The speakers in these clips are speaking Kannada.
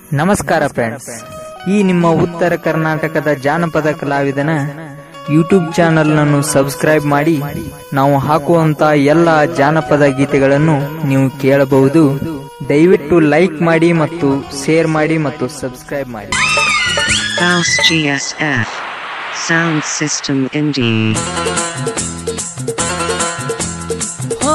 ನಮಸ್ಕಾರ ಫ್ರೆಂಡ್ಸ್ ಈ ನಿಮ್ಮ ಉತ್ತರ ಕರ್ನಾಟಕದ ಜಾನಪದ ಕಲಾವಿದನ ಯೂಟ್ಯೂಬ್ ಚಾನೆಲ್ ಅನ್ನು ಸಬ್ಸ್ಕ್ರೈಬ್ ಮಾಡಿ ನಾವು ಹಾಕುವಂತ ಎಲ್ಲ ಜಾನಪದ ಗೀತೆಗಳನ್ನು ನೀವು ಕೇಳಬಹುದು ದಯವಿಟ್ಟು ಲೈಕ್ ಮಾಡಿ ಮತ್ತು ಶೇರ್ ಮಾಡಿ ಮತ್ತು ಸಬ್ಸ್ಕ್ರೈಬ್ ಮಾಡಿ House GSF. Sound System Indie. ಹೋ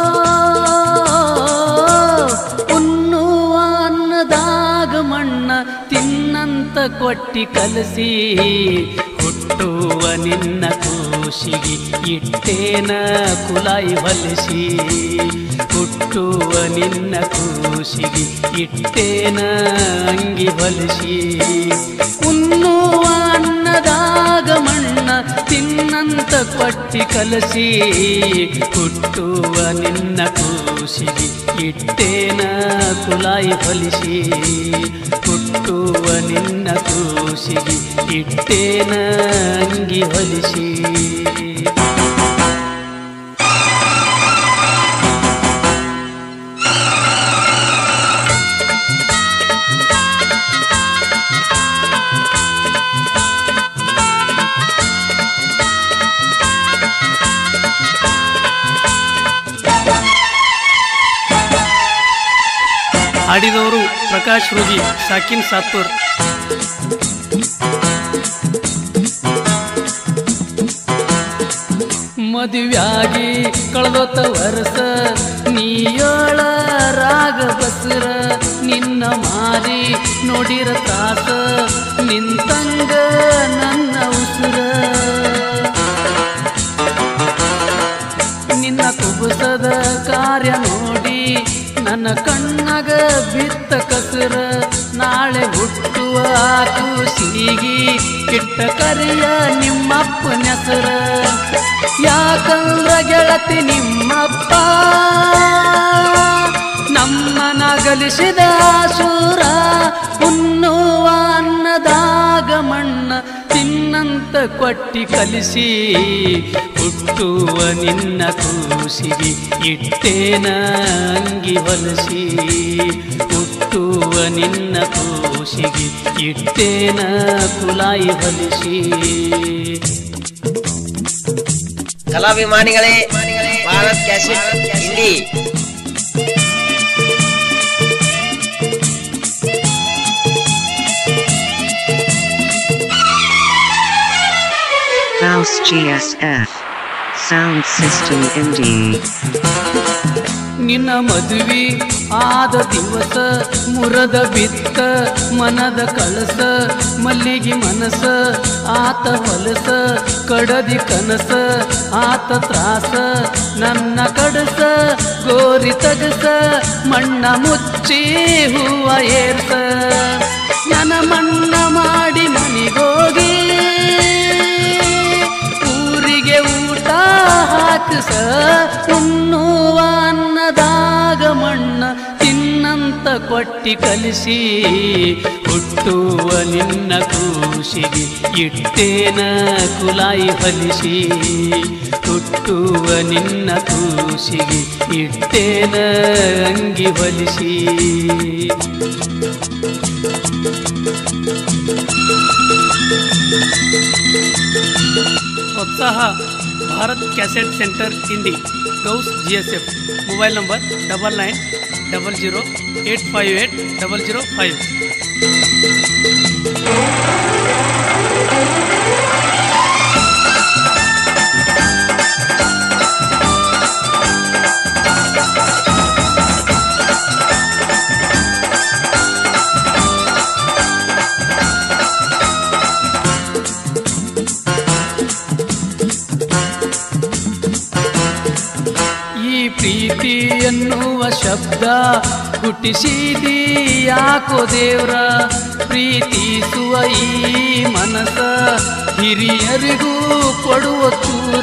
ಉಣ್ಣುವ ಅನ್ನದಾಗ ಮಣ್ಣ ತಿನ್ನಂತ ಕೊಟ್ಟಿ ಕಲಸಿ ಹುಟ್ಟುವ ನಿನ್ನ ಕೂಸಿಗೆ ಇಟ್ಟೇನ ಕುಲಾಯಿ ಹೊಲಿಸಿ ಹುಟ್ಟುವ ನಿನ್ನ ಕೂಸಿಗೆ ಇಟ್ಟೇನ ಅಂಗಿ ಹೊಲಿಸಿ ಉಣ್ಣುವ ಅನ್ನದಾಗ ಮಣ್ಣ ತಿನ್ನಂತ ಕೊಟ್ಟಿ ಕಲಸಿ ಹುಟ್ಟುವ ನಿನ್ನ ಕೂಸಿಗೆ ಇಟ್ಟೇನ ಕುಲಾಯಿ ಹೊಲಿಸಿ ಹುಟ್ಟುವ ನಿನ್ನ ಕೂಸಿಗೆ ಇಟ್ಟೇನ ಅಂಗಿ ಹೊಲಿಸಿ ಹಾಡಿದವರು ಪ್ರಕಾಶ್ ರುಗಿ ಸಾಕಿನ್ ಸಾತ್ಪುರ್ ಮದುವ್ಯಾಗಿ ಕಳೆದೋತ ವರಸ ನೀಯೋಳ ರಾಗ ಬಸರ ನಿನ್ನ ಮಾರಿ ನೋಡಿರ ತ್ರಾಸ ನಿಂತಂಗ ನನ್ನ ಉಸುರ ನಿನ್ನ ಕುಬಸದ ಕಾರ್ಯ ನೋಡಿ ನನ್ನ ಕಣ್ಣಗ ಬಿತ್ತ ಕಸರ ನಾಳೆ ಹುಟ್ಟುವ ಕೂಸಿಗಿ ಕಿಟ್ಟ ಕರಿಯ ನಿಮ್ಮಪ್ಪ ನೆಸರ ಯಾಕಂದ್ರ ಗೆಳತಿ ನಿಮ್ಮಪ್ಪ ನಮ್ಮನ ಗಲಿಸಿದ ಸೂರ ಉಣ್ಣುವ ಅನ್ನದಾಗ ಮಣ್ಣ ತಿನ್ನಂತ ಕೊಟ್ಟಿ ಕಲಿಸಿ ಹುಟ್ಟುವ ನಿನ್ನ ಕೂಸಿಗೆ ಇಟ್ಟೇನ ಅಂಗಿ ಹೊಲಸಿ ಹುಟ್ಟುವ ನಿನ್ನ ಕೂಸಿಗೆ ಇಟ್ಟೇನ ಕುಲಾಯಿ ಹೊಲಿಸಿ ಕಲಾಭಿಮಾನಿಗಳೇ Bharat cassette Indi House GSF. Sound System Indie. ನಿನ್ನ ಮದುವೆ ಆದ ದಿವಸ ಮುರದ ಬಿತ್ತ ಮನದ ಕಳಸ ಮಲ್ಲಿಗೆ ಮನಸ ಆತ ಹೊಲಸ ಕಡದಿ ಕನಸ ಆತ ತ್ರಾಸ ನನ್ನ ಕಡಸ ಗೋರಿ ತಗಸ ಮಣ್ಣ ಮುಚ್ಚಿ ಹೂವ ಏರ್ಸ ನನ್ನ ಮಣ್ಣ ಮಾಡಿ ಮನಿಗೋಗಿ ಊರಿಗೆ ಊಟ ಹಾಕಸ ಉಣ್ಣುವ ಅನ್ನದಾಗ ಮಣ್ಣ ತಿನ್ನಂತ ಕೊಟ್ಟಿ ಕಲಿಸಿ ಹುಟ್ಟುವ ನಿನ್ನ ಕೂಸಿಗೆ ಇಟ್ಟೇನ ಕುಲಾಯಿ ಹೊಲಿಸಿ ಹುಟ್ಟುವ ನಿನ್ನ ಕೂಸಿಗೆ ಇಟ್ಟೇನ ಅಂಗಿ ಹೊಲಿಸಿ ಪ್ರೋತ್ಸಾಹ Bharat cassette centre Indi Gous G S F mobile number double nine double zero eight five eight double zero five ಈ ಪ್ರೀತಿ ಎನ್ನುವ ಶಬ್ದ ಹುಟ್ಟಿಸಿದಿ ಯಾಕೋ ದೇವ್ರ ಪ್ರೀತಿಸುವ ಈ ಮನಸ ಹಿರಿಯರಿಗೂ ಕೊಡುವ ಚೂರ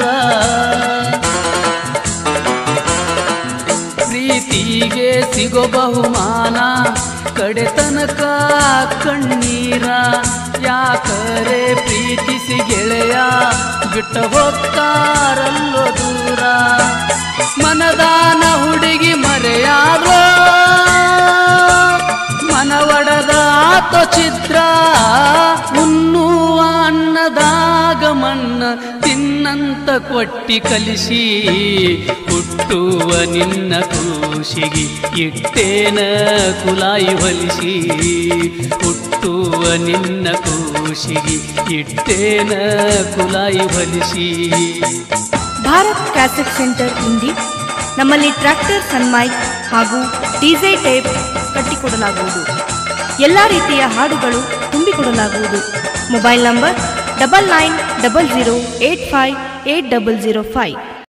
ಪ್ರೀತಿಗೆ ಸಿಗೋ ಬಹುಮಾನ ಕಡೆ ತನಕ ಕಣ್ಣೀರ ಯಾಕರೆ ಪ್ರೀತಿಸಿ ಗೆಳೆಯ ಬಿಟ್ಟ ಹೋಗ್ತಾರಲ್ಲೋ ದೂರ ಮನದಾನ ಹುಡುಗಿ ಮರೆಯಾರೋ ಮನವಡದ ಛಿದ್ರ ಉಣ್ಣುವ ಅನ್ನದಾಗ ಮಣ್ಣ ತಿನ್ನಂತ ಕೊಟ್ಟಿ ಕಲಿಸಿ ಹುಟ್ಟುವ ನಿನ್ನ ಕೂಸಿಗೆ ಇಟ್ಟೇನ ಕುಲಾಯಿ ಹೊಲಿಸಿ ಹುಟ್ಟುವ ನಿನ್ನ ಕೂಸಿಗೆ ಇಟ್ಟೇನ ಕುಲಾಯಿ ಹೊಲಿಸಿ ಭಾರತ್ ಕ್ಯಾಸೆಟ್ ಸೆಂಟರ್ ಇಂಡಿ ನಮ್ಮಲ್ಲಿ ಟ್ರ್ಯಾಕ್ಟರ್ ಸನ್ಮೈಕ್ ಹಾಗೂ ಡಿಜೆ ಟೇಪ್ ಕಟ್ಟಿಕೊಡಲಾಗುವುದು ಎಲ್ಲ ರೀತಿಯ ಹಾಡುಗಳು ತುಂಬಿಕೊಡಲಾಗುವುದು mobile number double nine double zero eight five eight double zero five